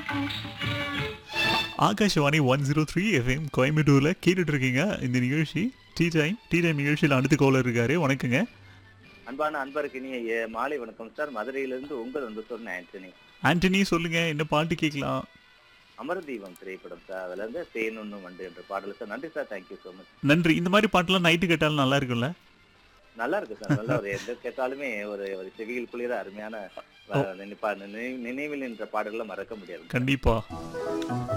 Akashvani one zero three FM கோயம்புத்தூரில் கேட்டுட்டு இருக்கீங்க இந்த நிகழ்ச்சி டீ டைம் டீ டைம் நிகழ்ச்சியில் அடுத்த கோலர் இருக்காரு வணக்கங்க அன்பான அன்பருக்கு இனிய ஏ- மாலை வணக்கம் சார் மதுரையிலிருந்து உங்கள் வந்து சொன்ன ஆண்டனி ஆண்டனி சொல்லுங்க என்ன பாட்டு கேட்கலாம் அமரதீபம் திரைப்படம் சார் அதுல இருந்து தேனொன்னு வண்டு என்ற பாடல் சார் நன்றி சார் தேங்க்யூ ஸோ மச் நன்றி இந்த மாதிரி பாட்டெல்லாம் நைட்டு கேட்டாலும் நல்லா இருக்கும்ல நல்லா இருக்கு சார் நல்லா ஒரு எந்த கேட்டாலுமே ஒரு ஒரு செவியில் குளிர அருமையான அஹ், நினைப்பா- நினை- நினைவில் என்ற பாடல்களை மறக்க முடியாது கண்டிப்பா